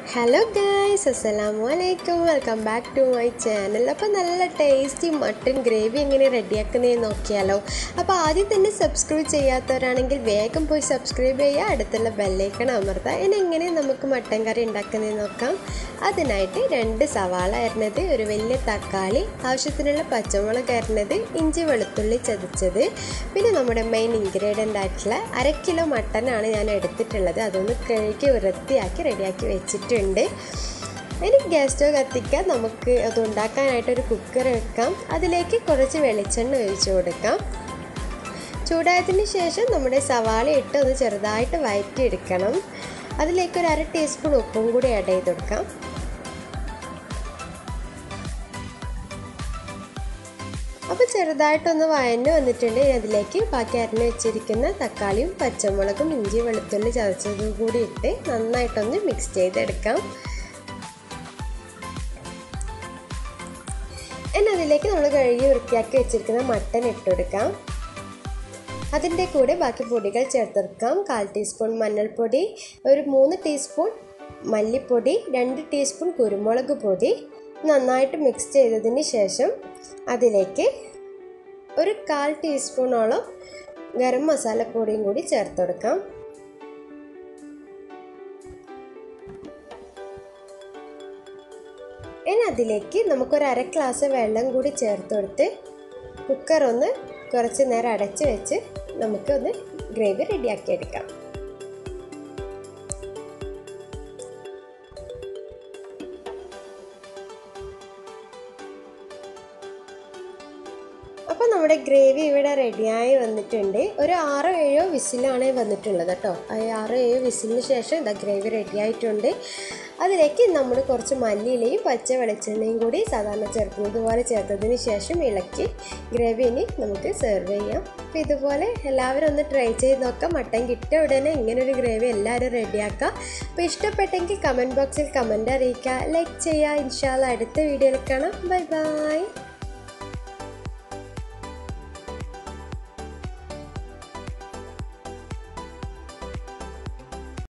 hello guys അസ്സലാമു അലൈക്കും welcome back to my channel അപ്പോൾ നല്ല ടേസ്റ്റി മട്ടൺ ഗ്രേവി എങ്ങനെ റെഡിയാക്കുന്നതെന്ന് നോക്കിയാലോ അപ്പോൾ ആദ്യം തന്നെ സബ്സ്ക്രൈബ് ചെയ്യാത്തവരാണെങ്കിൽ വേഗം പോയി സബ്സ്ക്രൈബ് ചെയ്യുക അടുത്തുള്ള ബെല്ലൈക്കൺ അമർത്തുക ഇനി എങ്ങനെ നമുക്ക് മട്ടൻ കറി ഉണ്ടാക്കുന്നതെന്ന് നോക്കാം അതിനായിട്ട് രണ്ട് സവാള അരിഞ്ഞത് ഒരു വലിയ തക്കാളി ആവശ്യത്തിനുള്ള പച്ചമുളക് അരിഞ്ഞത് ഇഞ്ചി വെളുത്തുള്ളി ചതച്ചത് പിന്നെ നമ്മുടെ മെയിൻ ഇൻഗ്രീഡിയൻ്റ് ആയിട്ടുള്ള അര കിലോ മട്ടനാണ് ഞാൻ എടുത്തിട്ടുള്ളത് അതൊന്ന് കഴുകി വൃത്തിയാക്കി റെഡിയാക്കി വെച്ചിട്ടുണ്ട് ഇനി ഗ്യാസ് സ്റ്റവ് കത്തിക്കാൻ നമുക്ക് അത് ഉണ്ടാക്കാനായിട്ടൊരു കുക്കർ വെക്കാം അതിലേക്ക് കുറച്ച് വെളിച്ചെണ്ണ ഒഴിച്ചു കൊടുക്കാം ചൂടായതിന് ശേഷം നമ്മുടെ സവാള ഇട്ട് ഒന്ന് ചെറുതായിട്ട് വഴറ്റിയെടുക്കണം അതിലേക്ക് ഒരു അര ടീസ്പൂൺ ഉപ്പും കൂടി ആഡ് ചെയ്ത് കൊടുക്കാം അപ്പോൾ ചെറുതായിട്ടൊന്ന് വഴഞ്ഞ് വന്നിട്ടുണ്ട് അതിലേക്ക് ബാക്കി അരിഞ്ഞ് വെച്ചിരിക്കുന്ന തക്കാളിയും പച്ചമുളകും ഇഞ്ചി വെളുത്തുള്ളി ചതച്ചതും കൂടി ഇട്ട് നന്നായിട്ടൊന്ന് മിക്സ് ചെയ്തെടുക്കാം ഇനി അതിലേക്ക് നമ്മൾ കഴുകി വൃത്തിയാക്കി വെച്ചിരിക്കുന്ന മട്ടൻ ഇട്ടുകൊടുക്കാം അതിൻ്റെ കൂടെ ബാക്കി പൊടികൾ ചേർത്തെടുക്കാം കാൽ ടീസ്പൂൺ മഞ്ഞൾപ്പൊടി ഒരു മൂന്ന് ടീസ്പൂൺ മല്ലിപ്പൊടി രണ്ട് ടീസ്പൂൺ കുരുമുളക് പൊടി നന്നായിട്ട് മിക്സ് ചെയ്തതിന് ശേഷം അതിലേക്ക് ഒരു കാൽ ടീസ്പൂണോളം ഗരം മസാലപ്പൊടിയും കൂടി ചേർത്ത് കൊടുക്കാം ഇനി അതിലേക്ക് നമുക്കൊരു അര ഗ്ലാസ് വെള്ളം കൂടി ചേർത്ത് കൊടുത്ത് കുക്കർ ഒന്ന് കുറച്ച് നേരം അടച്ച് വെച്ച് നമുക്കൊന്ന് ഗ്രേവി റെഡിയാക്കി എടുക്കാം അപ്പോൾ നമ്മുടെ ഗ്രേവി ഇവിടെ റെഡിയായി വന്നിട്ടുണ്ട് ഒരു ആറോ ഏഴോ വിസിലാണ് വന്നിട്ടുള്ളത് കേട്ടോ ആ ആറോ ഏഴോ വിസിലിന് ശേഷം ഇതാ ഗ്രേവി റെഡിയായിട്ടുണ്ട് അതിലേക്ക് നമ്മൾ കുറച്ച് മല്ലിയിലയും പച്ച വെളിച്ചെണ്ണയും കൂടി സാധാരണ ചേർക്കുന്നത് പോലെ ചേർത്തതിന് ശേഷം ഇളക്കി ഗ്രേവി ഇനി നമുക്ക് സെർവ് ചെയ്യാം അപ്പോൾ ഇതുപോലെ എല്ലാവരും ഒന്ന് ട്രൈ ചെയ്ത് നോക്കാം മട്ടൻ കിട്ടിയ ഉടനെ ഇങ്ങനൊരു ഗ്രേവി എല്ലാവരും റെഡിയാക്കുക അപ്പോൾ ഇഷ്ടപ്പെട്ടെങ്കിൽ കമൻറ്റ് ബോക്സിൽ കമൻറ്റ് അറിയിക്കുക ലൈക്ക് ചെയ്യുക ഇൻഷാല്ല അടുത്ത വീഡിയോയിൽ കാണാം ബൈ ബൈ